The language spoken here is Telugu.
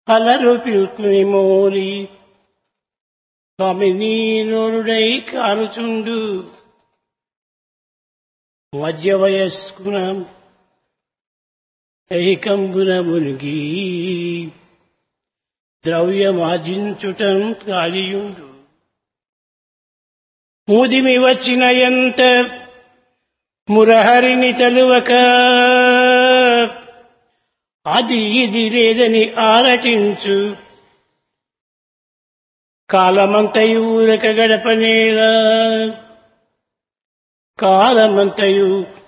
అలరు పిల్కుని మోరి కమినీనుడై కారుచుండు మధ్య వయస్కున ఐకంబున మునిగి ద్రవ్యమార్జించుటం కాలియుండు ముదిమి వచ్చిన ఎంత మురహరిని తలువక అది ఇది లేదని ఆరటించు కాలమంతయు ఊరక గడపనేలా కాలమంతయు